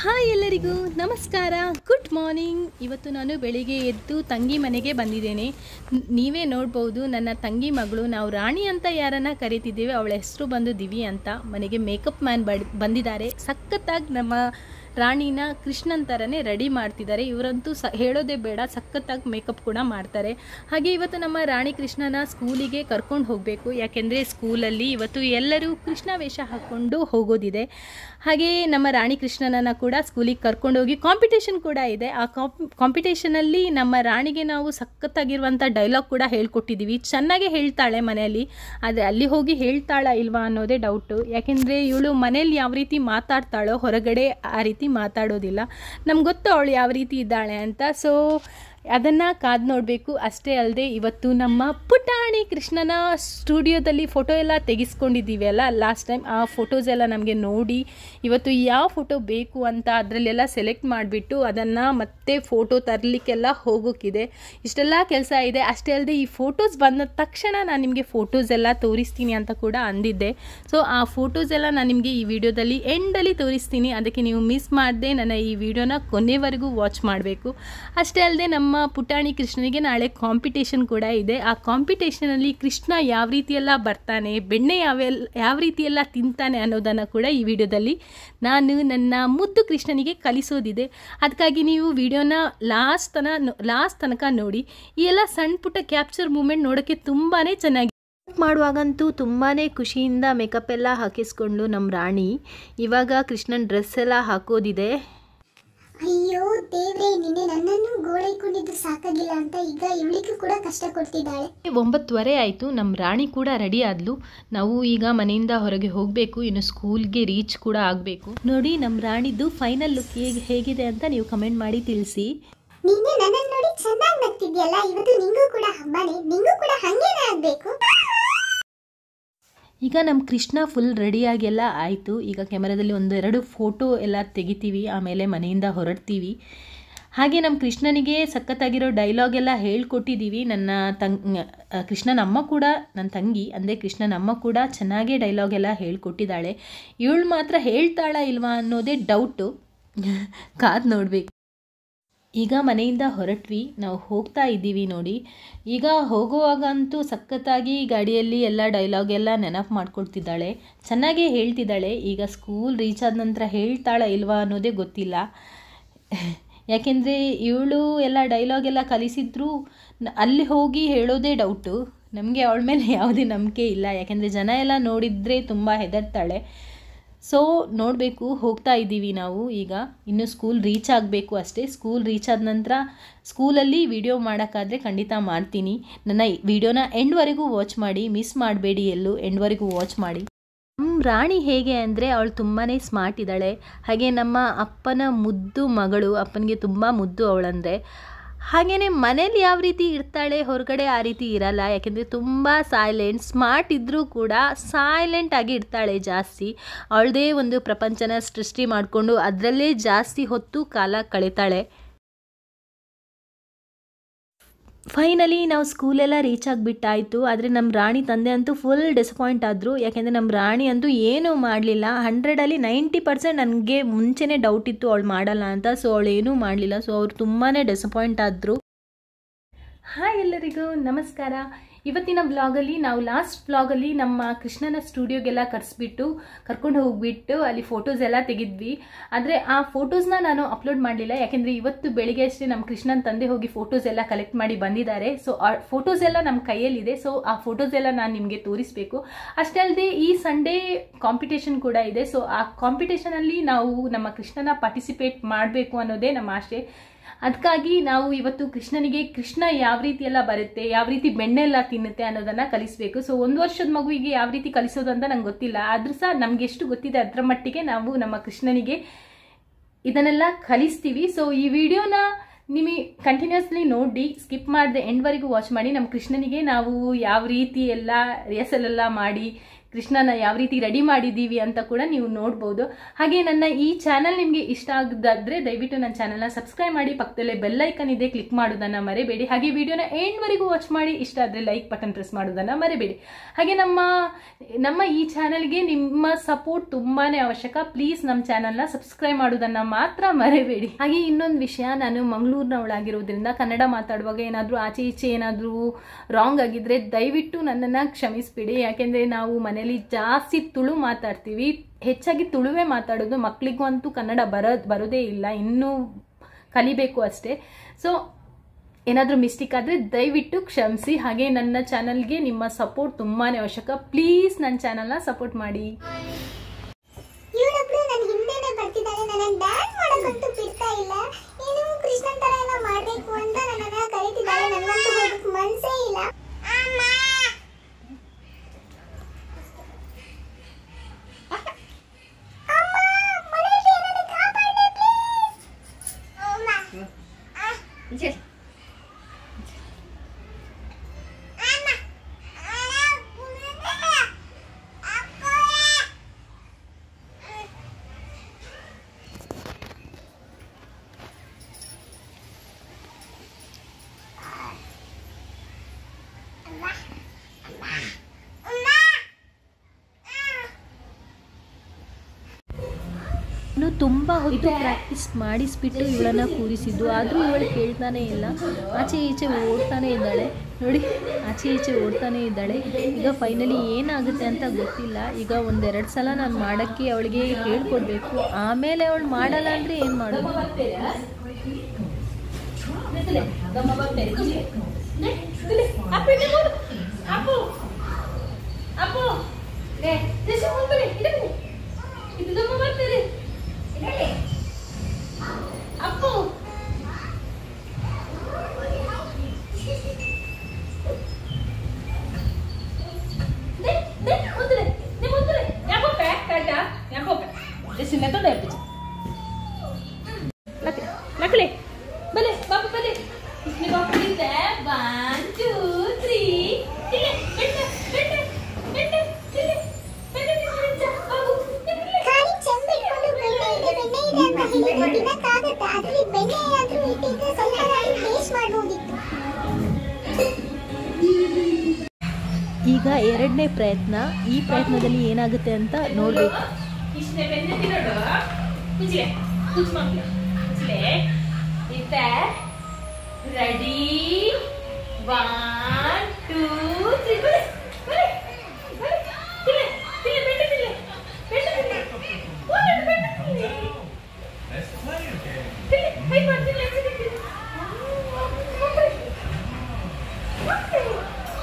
Hi ಎಲ್ಲರಿಗೂ ನಮಸ್ಕಾರ good morning ಇವತ್ತು ನಾನು ಬೆಳಿಗ್ಗೆ ಎದ್ದು ತಂಗಿ ಮನೆಗೆ ಬಂದಿದ್ದೇನೆ ನ್- ನೀವೇ ನೋಡ್ಬೋದು ನನ್ನ ತಂಗಿ ಮಗಳು ನಾವು ರಾಣಿ ಅಂತ ಯಾರನ್ನ ಕರಿತಿದ್ದೀವಿ ಅವಳ ಹೆಸರು ಬಂದು ದಿವಿ ಅಂತ ಮನೆಗೆ ಮೇಕಪ್ ಮ್ಯಾನ್ ಬಡ್ ಬಂದಿದ್ದಾರೆ ಸಖತ್ತಾಗಿ ನಮ್ಮ ರಾಣಿನ ಕೃಷ್ಣನ್ ಥರನೇ ರೆಡಿ ಮಾಡ್ತಿದ್ದಾರೆ ಇವರಂತೂ ಸ ಹೇಳೋದೇ ಬೇಡ ಸಖತ್ತಾಗಿ ಮೇಕಪ್ ಕೂಡ ಮಾಡ್ತಾರೆ ಹಾಗೆ ಇವತ್ತು ನಮ್ಮ ರಾಣಿ ಕೃಷ್ಣನ ಸ್ಕೂಲಿಗೆ ಕರ್ಕೊಂಡು ಹೋಗಬೇಕು ಯಾಕೆಂದರೆ ಸ್ಕೂಲಲ್ಲಿ ಇವತ್ತು ಎಲ್ಲರೂ ಕೃಷ್ಣ ವೇಷ ಹಾಕ್ಕೊಂಡು ಹೋಗೋದಿದೆ ಹಾಗೆ ನಮ್ಮ ರಾಣಿ ಕೃಷ್ಣನನ್ನು ಕೂಡ ಸ್ಕೂಲಿಗೆ ಕರ್ಕೊಂಡೋಗಿ ಕಾಂಪಿಟೇಷನ್ ಕೂಡ ಇದೆ ಆ ಕಾಂಪ್ ಕಾಂಪಿಟೇಷನಲ್ಲಿ ನಮ್ಮ ರಾಣಿಗೆ ನಾವು ಸಖತ್ತಾಗಿರುವಂಥ ಡೈಲಾಗ್ ಕೂಡ ಹೇಳ್ಕೊಟ್ಟಿದ್ದೀವಿ ಚೆನ್ನಾಗೇ ಹೇಳ್ತಾಳೆ ಮನೆಯಲ್ಲಿ ಆದರೆ ಅಲ್ಲಿ ಹೋಗಿ ಹೇಳ್ತಾಳ ಇಲ್ವಾ ಅನ್ನೋದೇ ಡೌಟು ಯಾಕೆಂದರೆ ಇವಳು ಮನೇಲಿ ಯಾವ ರೀತಿ ಮಾತಾಡ್ತಾಳೋ ಹೊರಗಡೆ ಆ ರೀತಿ ಮಾತಾಡೋದಿಲ್ಲ ನಮ್ಗೆ ಗೊತ್ತು ಅವಳು ಯಾವ ರೀತಿ ಇದ್ದಾಳೆ ಅಂತ ಸೊ ಅದನ್ನು ಕಾದು ನೋಡಬೇಕು ಅಷ್ಟೇ ಅಲ್ಲದೆ ಇವತ್ತು ನಮ್ಮ ಪುಟಾಣಿ ಕೃಷ್ಣನ ಸ್ಟುಡಿಯೋದಲ್ಲಿ ಫೋಟೋ ಎಲ್ಲ ತೆಗೆಸ್ಕೊಂಡಿದ್ದೀವಿ ಅಲ್ಲ ಲಾಸ್ಟ್ ಟೈಮ್ ಆ ಫೋಟೋಸ್ ಎಲ್ಲ ನಮಗೆ ನೋಡಿ ಇವತ್ತು ಯಾವ ಫೋಟೋ ಬೇಕು ಅಂತ ಅದರಲ್ಲೆಲ್ಲ ಸೆಲೆಕ್ಟ್ ಮಾಡಿಬಿಟ್ಟು ಅದನ್ನು ಮತ್ತೆ ಫೋಟೋ ತರಲಿಕ್ಕೆಲ್ಲ ಹೋಗೋಕ್ಕಿದೆ ಇಷ್ಟೆಲ್ಲ ಕೆಲಸ ಇದೆ ಅಷ್ಟೇ ಅಲ್ಲದೆ ಈ ಫೋಟೋಸ್ ಬಂದ ತಕ್ಷಣ ನಾನು ನಿಮಗೆ ಫೋಟೋಸ್ ಎಲ್ಲ ತೋರಿಸ್ತೀನಿ ಅಂತ ಕೂಡ ಅಂದಿದ್ದೆ ಸೊ ಆ ಫೋಟೋಸ್ ಎಲ್ಲ ನಾನು ನಿಮಗೆ ಈ ವಿಡಿಯೋದಲ್ಲಿ ಎಂಡಲ್ಲಿ ತೋರಿಸ್ತೀನಿ ಅದಕ್ಕೆ ನೀವು ಮಿಸ್ ಮಾಡದೆ ನನ್ನ ಈ ವಿಡಿಯೋನ ಕೊನೆವರೆಗೂ ವಾಚ್ ಮಾಡಬೇಕು ಅಷ್ಟೇ ಅಲ್ಲದೆ ನಮ್ಮ ಪುಟಾಣಿ ಕೃಷ್ಣನಿಗೆ ನಾಳೆ ಕಾಂಪಿಟೇಷನ್ ಕೂಡ ಇದೆ ಆ ಕಾಂಪಿಟೇಷನಲ್ಲಿ ಕೃಷ್ಣ ಯಾವ ರೀತಿಯೆಲ್ಲ ಬರ್ತಾನೆ ಬೆಣ್ಣೆ ಯಾವೆಲ್ಲ ಯಾವ ರೀತಿಯೆಲ್ಲ ತಿಂತಾನೆ ಅನ್ನೋದನ್ನು ಕೂಡ ಈ ವಿಡಿಯೋದಲ್ಲಿ ನಾನು ನನ್ನ ಮುದ್ದು ಕೃಷ್ಣನಿಗೆ ಕಲಿಸೋದಿದೆ ಅದಕ್ಕಾಗಿ ನೀವು ವಿಡಿಯೋನ ಲಾಸ್ಟ್ ತನ ಲಾಸ್ಟ್ ತನಕ ನೋಡಿ ಈ ಎಲ್ಲ ಸಣ್ಣ ಪುಟ್ಟ ಕ್ಯಾಪ್ಚರ್ ಮೂಮೆಂಟ್ ನೋಡೋಕ್ಕೆ ತುಂಬಾ ಚೆನ್ನಾಗಿ ಮಾಡುವಾಗಂತೂ ತುಂಬಾ ಖುಷಿಯಿಂದ ಮೇಕಪ್ ಎಲ್ಲ ಹಾಕಿಸ್ಕೊಂಡು ನಮ್ಮ ರಾಣಿ ಇವಾಗ ಕೃಷ್ಣನ್ ಡ್ರೆಸ್ ಎಲ್ಲ ಹಾಕೋದಿದೆ ಅಯ್ಯೋ ದೇವ್ರೆ ನಿನ್ನೆ ನನ್ನನ್ನು ಗೋಳೈಕೊಂಡಿದ್ದು ಸಾಕಾಗಿಲ್ಲ ಅಂತ ಈಗ ಇವಳಿಗೂ ಕೂಡ ಕಷ್ಟ ಕೊಡ್ತಿದ್ದಾಳೆ ಒಂಬತ್ತುವರೆ ಆಯಿತು ನಮ್ಮ ರಾಣಿ ಕೂಡ ರೆಡಿ ಆದ್ಲು ನಾವು ಈಗ ಮನೆಯಿಂದ ಹೊರಗೆ ಹೋಗಬೇಕು ಇನ್ನು ಸ್ಕೂಲ್ಗೆ ರೀಚ್ ಕೂಡ ಆಗಬೇಕು ನೋಡಿ ನಮ್ಮ ರಾಣಿದು ಫೈನಲ್ ಲುಕ್ ಹೇಗೆ ಹೇಗಿದೆ ಅಂತ ನೀವು ಕಮೆಂಟ್ ಮಾಡಿ ತಿಳಿಸಿ ನಿನ್ನೆ ನನ್ನನ್ನು ನೋಡಿ ಚೆನ್ನಾಗಿ ನಗ್ತಿದ್ಯಲ್ಲ ಇವತ್ತು ನಿಂಗೂ ಕೂಡ ಹಬ್ಬನೇ ನಿಂಗೂ ಕೂಡ ಹಂಗೇನೇ ಆಗ್ಬೇಕು ಈಗ ನಮ್ಮ ಕೃಷ್ಣ ಫುಲ್ ರೆಡಿಯಾಗೆಲ್ಲ ಆಯಿತು ಈಗ ಕ್ಯಾಮರಾದಲ್ಲಿ ಒಂದೆರಡು ಫೋಟೋ ಎಲ್ಲ ತೆಗಿತೀವಿ ಆಮೇಲೆ ಮನೆಯಿಂದ ಹೊರಡ್ತೀವಿ ಹಾಗೆ ನಮ್ಮ ಕೃಷ್ಣನಿಗೆ ಸಖತ್ತಾಗಿರೋ ಡೈಲಾಗ್ ಎಲ್ಲ ಹೇಳ್ಕೊಟ್ಟಿದ್ದೀವಿ ನನ್ನ ತಂಗ್ ಆ, ಕೃಷ್ಣನ ಅಮ್ಮ ಕೂಡ ನನ್ನ ತಂಗಿ ಅಂದರೆ ಕೃಷ್ಣನ ಅಮ್ಮ ಕೂಡ ಚೆನ್ನಾಗೇ ಡೈಲಾಗ್ ಎಲ್ಲ ಹೇಳ್ಕೊಟ್ಟಿದ್ದಾಳೆ ಇವಳು ಮಾತ್ರ ಹೇಳ್ತಾಳ ಇಲ್ವಾ ಅನ್ನೋದೇ ಡೌಟು ಕಾದು ನೋಡಬೇಕು ಈಗ ಮನೆಯಿಂದ ಹೊರಟ್ವಿ ನಾವು ಹೋಗ್ತಾ ಇದ್ದೀವಿ ನೋಡಿ ಈಗ ಹೋಗುವಾಗಂತೂ ಸಖತ್ತಾಗಿ ಗಾಡಿಯಲ್ಲಿ ಎಲ್ಲ ಡೈಲಾಗ್ ಎಲ್ಲ ನೆನಪು ಮಾಡ್ಕೊಳ್ತಿದ್ದಾಳೆ ಚೆನ್ನಾಗೇ ಹೇಳ್ತಿದ್ದಾಳೆ ಈಗ ಸ್ಕೂಲ್ ರೀಚ್ ಆದ ನಂತರ ಹೇಳ್ತಾಳ ಇಲ್ವಾ ಅನ್ನೋದೇ ಗೊತ್ತಿಲ್ಲ ಯಾಕೆಂದರೆ ಇವಳು ಎಲ್ಲ ಡೈಲಾಗ್ ಎಲ್ಲ ಕಲಿಸಿದ್ರು ನ- ಅಲ್ಲಿ ಹೋಗಿ ಹೇಳೋದೇ ಡೌಟು ನಮಗೆ ಅವಳ ಮೇಲೆ ಯಾವುದೇ ನಂಬಿಕೆ ಇಲ್ಲ ಯಾಕೆಂದರೆ ಜನ ಎಲ್ಲ ನೋಡಿದರೆ ತುಂಬ ಹೆದರ್ತಾಳೆ ಸೊ ನೋಡಬೇಕು ಹೋಗ್ತಾ ಇದ್ದೀವಿ ನಾವು ಈಗ ಇನ್ನು ಸ್ಕೂಲ್ ರೀಚ್ ಆಗಬೇಕು ಅಷ್ಟೇ ಸ್ಕೂಲ್ ರೀಚ್ ಆದ ನಂತರ ಸ್ಕೂಲಲ್ಲಿ ವಿಡಿಯೋ ಮಾಡೋಕ್ಕಾದರೆ ಖಂಡಿತ ಮಾಡ್ತೀನಿ ನನ್ನ ವಿಡಿಯೋನ ಎಂಡ್ವರೆಗೂ ವಾಚ್ ಮಾಡಿ ಮಿಸ್ ಮಾಡಬೇಡಿ ಎಲ್ಲೂ ಎಂಡ್ವರೆಗೂ ವಾಚ್ ಮಾಡಿ ನಮ್ಮ ರಾಣಿ ಹೇಗೆ ಅಂದರೆ ಅವಳು ತುಂಬಾ ಸ್ಮಾರ್ಟ್ ಇದ್ದಾಳೆ ಹಾಗೆ ನಮ್ಮ ಅಪ್ಪನ ಮುದ್ದು ಮಗಳು ಅಪ್ಪನಿಗೆ ತುಂಬ ಮುದ್ದು ಅವಳಂದರೆ ಹಾಗೆಯೇ ಮನೇಲಿ ಯಾವ ರೀತಿ ಇರ್ತಾಳೆ ಹೊರಗಡೆ ಆ ರೀತಿ ಇರಲ್ಲ ಯಾಕೆಂದರೆ ತುಂಬ ಸೈಲೆಂಟ್ ಸ್ಮಾರ್ಟ್ ಇದ್ದರೂ ಕೂಡ ಸೈಲೆಂಟ್ ಆಗಿ ಇರ್ತಾಳೆ ಜಾಸ್ತಿ ಅವಳದೇ ಒಂದು ಪ್ರಪಂಚನ ಸೃಷ್ಟಿ ಮಾಡಿಕೊಂಡು ಅದರಲ್ಲೇ ಜಾಸ್ತಿ ಹೊತ್ತು ಕಾಲ ಕಳೀತಾಳೆ ಫೈನಲಿ ನಾವು ಸ್ಕೂಲೆಲ್ಲ ರೀಚ್ ಆಗಿಬಿಟ್ಟಾಯಿತು ಆದರೆ ನಮ್ಮ ರಾಣಿ ತಂದೆ ಅಂತೂ ಫುಲ್ ಡಿಸಪಾಯಿಂಟ್ ಆದರು ಯಾಕೆಂದರೆ ನಮ್ಮ ರಾಣಿ ಅಂತೂ ಏನೂ ಮಾಡಲಿಲ್ಲ ಹಂಡ್ರೆಡಲ್ಲಿ ನೈಂಟಿ ಪರ್ಸೆಂಟ್ ನನಗೆ ಮುಂಚೆನೇ ಡೌಟ್ ಇತ್ತು ಅವಳು ಮಾಡಲ್ಲ ಅಂತ ಸೊ ಅವಳು ಏನೂ ಮಾಡಲಿಲ್ಲ ಸೊ ಅವ್ರು ತುಂಬಾ ಡಿಸಪಾಯಿಂಟ್ ಆದರು ಹಾಯ್ ಎಲ್ಲರಿಗೂ ನಮಸ್ಕಾರ ಇವತ್ತಿನ ಬ್ಲಾಗಲ್ಲಿ ನಾವು ಲಾಸ್ಟ್ ಬ್ಲಾಗಲ್ಲಿ ನಮ್ಮ ಕೃಷ್ಣನ ಸ್ಟುಡಿಯೋಗೆಲ್ಲ ಕರೆಸ್ಬಿಟ್ಟು ಕರ್ಕೊಂಡು ಹೋಗ್ಬಿಟ್ಟು ಅಲ್ಲಿ ಫೋಟೋಸ್ ಎಲ್ಲ ತೆಗೆದ್ವಿ ಆದರೆ ಆ ಫೋಟೋಸ್ನ ನಾನು ಅಪ್ಲೋಡ್ ಮಾಡಲಿಲ್ಲ ಯಾಕೆಂದರೆ ಇವತ್ತು ಬೆಳಿಗ್ಗೆ ಅಷ್ಟೇ ನಮ್ಮ ಕೃಷ್ಣನ ತಂದೆ ಹೋಗಿ ಫೋಟೋಸ್ ಎಲ್ಲ ಕಲೆಕ್ಟ್ ಮಾಡಿ ಬಂದಿದ್ದಾರೆ ಸೊ ಆ ಫೋಟೋಸ್ ಎಲ್ಲ ನಮ್ಮ ಕೈಯಲ್ಲಿದೆ ಸೊ ಆ ಫೋಟೋಸ್ ಎಲ್ಲ ನಾನು ನಿಮಗೆ ತೋರಿಸ್ಬೇಕು ಅಷ್ಟೇ ಅಲ್ಲದೆ ಈ ಸಂಡೇ ಕಾಂಪಿಟೇಷನ್ ಕೂಡ ಇದೆ ಸೊ ಆ ಕಾಂಪಿಟೇಷನಲ್ಲಿ ನಾವು ನಮ್ಮ ಕೃಷ್ಣನ ಪಾರ್ಟಿಸಿಪೇಟ್ ಮಾಡಬೇಕು ಅನ್ನೋದೇ ನಮ್ಮ ಆಸೆ ಅದಕ್ಕಾಗಿ ನಾವು ಇವತ್ತು ಕೃಷ್ಣನಿಗೆ ಕೃಷ್ಣ ಯಾವ ರೀತಿ ಎಲ್ಲ ಬರುತ್ತೆ ಯಾವ ರೀತಿ ಬೆಣ್ಣೆ ಎಲ್ಲ ತಿನ್ನುತ್ತೆ ಅನ್ನೋದನ್ನ ಕಲಿಸ್ಬೇಕು ಸೊ ಒಂದು ವರ್ಷದ ಮಗುವಿಗೆ ಯಾವ ರೀತಿ ಕಲಿಸೋದು ಅಂತ ನಂಗೆ ಗೊತ್ತಿಲ್ಲ ಆದ್ರೂ ಸಹ ನಮ್ಗೆ ಎಷ್ಟು ಗೊತ್ತಿದೆ ಅದರ ಮಟ್ಟಿಗೆ ನಾವು ನಮ್ಮ ಕೃಷ್ಣನಿಗೆ ಇದನ್ನೆಲ್ಲ ಕಲಿಸ್ತೀವಿ ಸೊ ಈ ವಿಡಿಯೋನ ನಿಮಗೆ ಕಂಟಿನ್ಯೂಸ್ಲಿ ನೋಡಿ ಸ್ಕಿಪ್ ಮಾಡದೆ ಎಂಡ್ವರೆಗೂ ವಾಚ್ ಮಾಡಿ ನಮ್ಮ ಕೃಷ್ಣನಿಗೆ ನಾವು ಯಾವ ರೀತಿ ಎಲ್ಲ ರಿಹರ್ಸಲ್ ಎಲ್ಲ ಮಾಡಿ ಕೃಷ್ಣನ ಯಾವ ರೀತಿ ರೆಡಿ ಮಾಡಿದ್ದೀವಿ ಅಂತ ಕೂಡ ನೀವು ನೋಡ್ಬೋದು ಹಾಗೆ ನನ್ನ ಈ ಚಾನಲ್ ನಿಮಗೆ ಇಷ್ಟ ಆಗದಾದ್ರೆ ದಯವಿಟ್ಟು ನನ್ನ ಚಾನಲ್ನ ಸಬ್ಸ್ಕ್ರೈಬ್ ಮಾಡಿ ಪಕ್ಕದಲ್ಲೇ ಬೆಲ್ ಐಕನ್ ಇದೆ ಕ್ಲಿಕ್ ಮಾಡೋದನ್ನ ಮರೆಬೇಡಿ ಹಾಗೆ ವಿಡಿಯೋನ ಎಂಡ್ವರೆಗೂ ವಾಚ್ ಮಾಡಿ ಇಷ್ಟ ಆದರೆ ಲೈಕ್ ಬಟನ್ ಪ್ರೆಸ್ ಮಾಡೋದನ್ನ ಮರೆಬೇಡಿ ಹಾಗೆ ನಮ್ಮ ನಮ್ಮ ಈ ಚಾನಲ್ಗೆ ನಿಮ್ಮ ಸಪೋರ್ಟ್ ತುಂಬಾನೇ ಅವಶ್ಯಕ ಪ್ಲೀಸ್ ನಮ್ಮ ಚಾನಲ್ನ ಸಬ್ಸ್ಕ್ರೈಬ್ ಮಾಡೋದನ್ನ ಮಾತ್ರ ಮರೆಬೇಡಿ ಹಾಗೆ ಇನ್ನೊಂದು ವಿಷಯ ನಾನು ಮಂಗಳೂರಿನವಳಾಗಿರೋದ್ರಿಂದ ಕನ್ನಡ ಮಾತಾಡುವಾಗ ಏನಾದರೂ ಆಚೆ ಈಚೆ ಏನಾದರೂ ರಾಂಗ್ ಆಗಿದ್ರೆ ದಯವಿಟ್ಟು ನನ್ನನ್ನು ಕ್ಷಮಿಸ್ಬಿಡಿ ಯಾಕೆಂದರೆ ನಾವು ಮನೇಲಿ ಜಾಸ್ತಿ ತುಳು ಮಾತಾಡ್ತೀವಿ ಹೆಚ್ಚಾಗಿ ತುಳುವೇ ಮಾತಾಡೋದು ಮಕ್ಕಳಿಗೂ ಅಂತೂ ಕನ್ನಡ ಬರೋ ಬರೋದೇ ಇಲ್ಲ ಇನ್ನೂ ಕಲಿಬೇಕು ಅಷ್ಟೇ ಸೊ ಏನಾದರೂ ಮಿಸ್ಟೇಕ್ ಆದರೆ ದಯವಿಟ್ಟು ಕ್ಷಮಿಸಿ ಹಾಗೆ ನನ್ನ ಚಾನಲ್ಗೆ ನಿಮ್ಮ ಸಪೋರ್ಟ್ ತುಂಬಾ ಅವಶ್ಯಕ ಪ್ಲೀಸ್ ನನ್ನ ಚಾನಲ್ನ ಸಪೋರ್ಟ್ ಮಾಡಿ ಇವಳೊಬ್ಳು ನನ್ನ ಹಿಂದೆನೆ ಬರ್ತಿದ್ದಾಳೆ ನನ್ನ ಡ್ಯಾನ್ಸ್ ಮಾಡೋಕ್ಕಂತೂ ಬಿಡ್ತಾ ಇಲ್ಲ ಏನು ಕೃಷ್ಣನ್ ತರ ಎಲ್ಲ ಮಾಡ್ಬೇಕು ಅಂತ ನನ್ನನ್ನ ಕರೀತಿದ್ದಾಳೆ ನನಗಂತೂ ಹೋಗಕ್ ಮನ್ಸೇ ಇಲ್ಲ ಅಮ್ಮ, ಮನೆಯಲ್ಲಿ ಏನನ್ನ ಕಾಪಾಡಿ, please. ಅಮ್ಮ. ಅಮ್ಮ. ಅಪ್ಪ. ಇನ್ನು ತುಂಬ ಹೊತ್ತು ಪ್ರಾಕ್ಟೀಸ್ ಮಾಡಿಸ್ಬಿಟ್ಟು ಇವಳನ್ನ ಕೂರಿಸಿದ್ದು ಆದರೂ ಇವಳು ಕೇಳ್ತಾನೆ ಇಲ್ಲ ಆಚೆ ಈಚೆ ಓಡ್ತಾನೆ ಇದ್ದಾಳೆ ನೋಡಿ ಆಚೆ ಈಚೆ ಓಡ್ತಾನೆ ಇದ್ದಾಳೆ ಈಗ ಫೈನಲಿ ಏನಾಗುತ್ತೆ ಅಂತ ಗೊತ್ತಿಲ್ಲ ಈಗ ಒಂದೆರಡು ಸಲ ನಾನು ಮಾಡೋಕ್ಕೆ ಅವಳಿಗೆ ಹೇಳ್ಕೊಡ್ಬೇಕು ಆಮೇಲೆ ಅವಳು ಮಾಡಲ್ಲ ಅಂದರೆ ಏನು ಮಾಡೋದು ಅಪ್ಪು ಮಕ್ಕಳೇ ಬಲೆ ಬಾಪು ಬಲೆ ಒನ್ ಟೂ ತ್ರೀ ಖಾಲಿ ಚೆಂಬು ಇಟ್ಕೊಂಡು ಬೆಣ್ಣೆ ಇದೆ ಬೆಣ್ಣೆ ಇದೆ ಅಂತ ಹೇಳಿದ್ರೆ ತಿನ್ನಕ್ಕಾಗತ್ತಾ ಅದ್ರಲ್ಲಿ ಬೆಣ್ಣೆ ಏನಾದ್ರೂ ಇಟ್ಟಿದ್ರೆ ಸ್ವಲ್ಪ ನಾನು ಟೇಸ್ಟ್ ಮಾಡ್ಬೋದಿತ್ತು ಈಗ ಎರಡನೇ ಪ್ರಯತ್ನ ಈ ಪ್ರಯತ್ನದಲ್ಲಿ ಏನಾಗುತ್ತೆ ಅಂತ ನೋಡಬೇಕು ಇಷ್ಟೇ ಬೆನ್ನೆ ತಿನ್ನೋಡು ಕುಚ್ಲೆ ಕುಚ್ ಮಕ್ಳು ಕುಚ್ಲೆ ಇತ್ತ ರೆಡಿ ಒನ್ ಟೂ ತ್ರೀ ಬರೆ ಬರೆ ಬರೆ ತಿನ್ನೆ ತಿನ್ನೆ ಬೆಣ್ಣೆ ತಿನ್ನೆ ಬೆಣ್ಣೆ ತಿನ್ನೆ ಒಂದೆರಡು ಬೆಣ್ಣೆ ತಿನ್ನೆ ತಿನ್ನೆ ಹೈ ಮಾಡಿ ತಿನ್ನೆ ತಿನ್ನೆ ತಿನ್ನೆ ಮಕ್ಕಳು. ಮಕ್ಕಳು.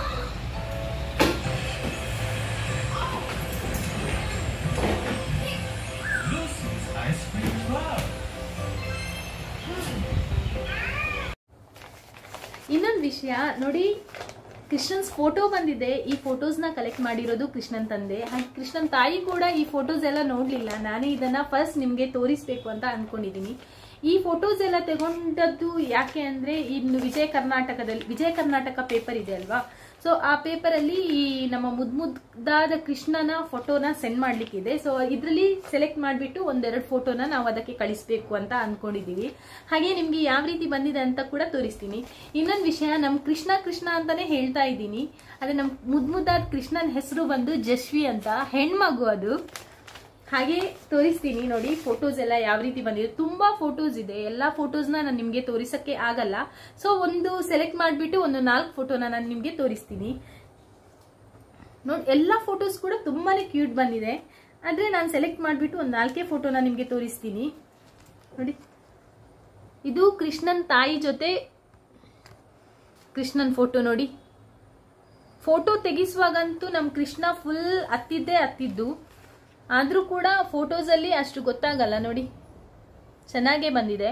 ಇನ್ನೊಂದು ವಿಷಯ ನೋಡಿ ಕೃಷ್ಣನ್ಸ್ ಫೋಟೋ ಬಂದಿದೆ ಈ ಫೋಟೋಸ್ನ ಕಲೆಕ್ಟ್ ಮಾಡಿರೋದು ಕೃಷ್ಣನ್ ತಂದೆ ಹಾಗೆ ಕೃಷ್ಣನ್ ತಾಯಿ ಕೂಡ ಈ ಫೋಟೋಸ್ ಎಲ್ಲ ನೋಡಲಿಲ್ಲ ನಾನೇ ಇದನ್ನ ಫಸ್ಟ್ ನಿಮಗೆ ತೋರಿಸ್ಬೇಕು ಅಂತ ಅನ್ಕೊಂಡಿದ್ದೀನಿ ಈ ಫೋಟೋಸ್ ಎಲ್ಲ ತಗೊಂಡದ್ದು ಯಾಕೆ ಅಂದ್ರೆ ಇನ್ನು ವಿಜಯ ಕರ್ನಾಟಕದಲ್ಲಿ ವಿಜಯ ಕರ್ನಾಟಕ ಪೇಪರ್ ಇದೆ ಅಲ್ವಾ ಸೊ ಆ ಪೇಪರಲ್ಲಿ ಈ ನಮ್ಮ ಮುದ್ ಮುದ್ದಾದ ಕೃಷ್ಣನ ಫೋಟೋನ ಸೆಂಡ್ ಮಾಡ್ಲಿಕ್ಕಿದೆ ಸೊ ಇದರಲ್ಲಿ ಸೆಲೆಕ್ಟ್ ಮಾಡಿಬಿಟ್ಟು ಒಂದೆರಡು ಫೋಟೋನ ನಾವು ಅದಕ್ಕೆ ಕಳಿಸ್ಬೇಕು ಅಂತ ಅನ್ಕೊಂಡಿದೀವಿ ಹಾಗೆ ನಿಮ್ಗೆ ಯಾವ ರೀತಿ ಬಂದಿದೆ ಅಂತ ಕೂಡ ತೋರಿಸ್ತೀನಿ ಇನ್ನೊಂದು ವಿಷಯ ನಮ್ ಕೃಷ್ಣ ಕೃಷ್ಣ ಅಂತಾನೆ ಹೇಳ್ತಾ ಇದ್ದೀನಿ ಅದೇ ನಮ್ ಮುದ್ ಮುದ್ದಾದ ಕೃಷ್ಣನ ಹೆಸರು ಬಂದು ಜಶ್ವಿ ಅಂತ ಹೆಣ್ಮಗು ಅದು ಹಾಗೆ ತೋರಿಸ್ತೀನಿ ನೋಡಿ ಫೋಟೋಸ್ ಎಲ್ಲ ಯಾವ ರೀತಿ ಬಂದಿದೆ ತುಂಬಾ ಫೋಟೋಸ್ ಇದೆ ಎಲ್ಲ ಫೋಟೋಸ್ನ ನಾನು ನಿಮಗೆ ತೋರಿಸಕ್ಕೆ ಆಗಲ್ಲ ಸೊ ಒಂದು ಸೆಲೆಕ್ಟ್ ಮಾಡಿಬಿಟ್ಟು ಒಂದು ನಾಲ್ಕು ಫೋಟೋನ ನಾನು ನಿಮಗೆ ತೋರಿಸ್ತೀನಿ ನೋಡಿ ಎಲ್ಲ ಫೋಟೋಸ್ ಕೂಡ ತುಂಬಾನೇ ಕ್ಯೂಟ್ ಬಂದಿದೆ ಆದ್ರೆ ನಾನು ಸೆಲೆಕ್ಟ್ ಮಾಡಿಬಿಟ್ಟು ಒಂದು ನಾಲ್ಕೇ ಫೋಟೋನ ನಿಮಗೆ ತೋರಿಸ್ತೀನಿ ನೋಡಿ ಇದು ಕೃಷ್ಣನ್ ತಾಯಿ ಜೊತೆ ಕೃಷ್ಣನ್ ಫೋಟೋ ನೋಡಿ ಫೋಟೋ ತೆಗಿಸುವಾಗಂತೂ ನಮ್ಮ ಕೃಷ್ಣ ಫುಲ್ ಹತ್ತಿದ್ದೇ ಹತ್ತಿದ್ದು ಆದರೂ ಕೂಡ ಫೋಟೋಸಲ್ಲಿ ಅಷ್ಟು ಗೊತ್ತಾಗಲ್ಲ ನೋಡಿ ಚೆನ್ನಾಗೇ ಬಂದಿದೆ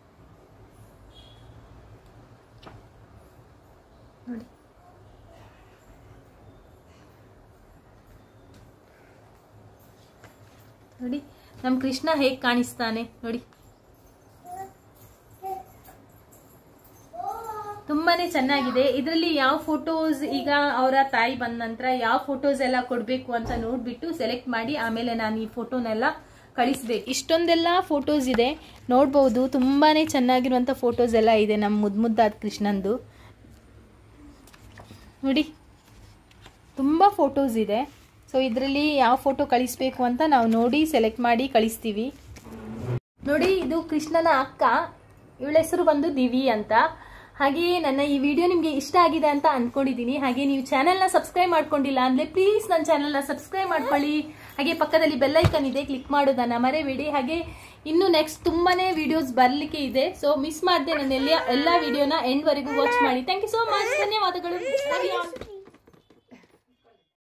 ನೋಡಿ ನೋಡಿ ನಮ್ಮ ಕೃಷ್ಣ ಹೇಗೆ ಕಾಣಿಸ್ತಾನೆ ನೋಡಿ ತುಂಬ ತುಂಬಾನೇ ಚೆನ್ನಾಗಿದೆ ಇದರಲ್ಲಿ ಯಾವ ಫೋಟೋಸ್ ಈಗ ಅವರ ತಾಯಿ ಬಂದ ನಂತರ ಯಾವ ಫೋಟೋಸ್ ಎಲ್ಲ ಕೊಡಬೇಕು ಅಂತ ನೋಡ್ಬಿಟ್ಟು ಸೆಲೆಕ್ಟ್ ಮಾಡಿ ಆಮೇಲೆ ನಾನು ಈ ಫೋಟೋನೆಲ್ಲ ಕಳಿಸ್ಬೇಕು ಇಷ್ಟೊಂದೆಲ್ಲ ಫೋಟೋಸ್ ಇದೆ ನೋಡ್ಬೋದು ತುಂಬಾನೇ ಚೆನ್ನಾಗಿರುವಂಥ ಫೋಟೋಸ್ ಎಲ್ಲ ಇದೆ ನಮ್ಮ ಮುದ್ದು ಮುದ್ದಾದ ಕೃಷ್ಣಂದು ನೋಡಿ ತುಂಬ ಫೋಟೋಸ್ ಇದೆ ಸೊ ಇದರಲ್ಲಿ ಯಾವ ಫೋಟೋ ಕಳಿಸ್ಬೇಕು ಅಂತ ನಾವು ನೋಡಿ ಸೆಲೆಕ್ಟ್ ಮಾಡಿ ಕಳಿಸ್ತೀವಿ ನೋಡಿ ಇದು ಕೃಷ್ಣನ ಅಕ್ಕ ಇವಳ ಹೆಸರು ಬಂದು ದಿವಿ ಅಂತ ಹಾಗೆಯೇ ನನ್ನ ಈ ವಿಡಿಯೋ ನಿಮಗೆ ಇಷ್ಟ ಆಗಿದೆ ಅಂತ ಅನ್ಕೊಂಡಿದ್ದೀನಿ ಹಾಗೆ ನೀವು ಚಾನೆಲ್ನ ಸಬ್ಸ್ಕ್ರೈಬ್ ಮಾಡ್ಕೊಂಡಿಲ್ಲ ಅಂದರೆ ಪ್ಲೀಸ್ ನನ್ನ ಚಾನೆಲ್ನ ಸಬ್ಸ್ಕ್ರೈಬ್ ಮಾಡ್ಕೊಳ್ಳಿ ಹಾಗೆ ಪಕ್ಕದಲ್ಲಿ ಬೆಲ್ಲೈಕನ್ ಇದೆ ಕ್ಲಿಕ್ ಮಾಡೋದನ್ನ ಮರೆಬೇಡಿ ಹಾಗೆ ಇನ್ನು ನೆಕ್ಸ್ಟ್ ತುಂಬಾನೇ ವಿಡಿಯೋಸ್ ಬರಲಿಕ್ಕೆ ಇದೆ ಸೊ ಮಿಸ್ ಮಾಡದೆ ನನ್ನ ಎಲ್ಲ ಎಲ್ಲ ವಿಡಿಯೋನ ಎಂಡ್ವರೆಗೂ ವಾಚ್ ಮಾಡಿ ಥ್ಯಾಂಕ್ ಯು ಸೋ ಮಚ್ ಧನ್ಯವಾದಗಳು Love you all.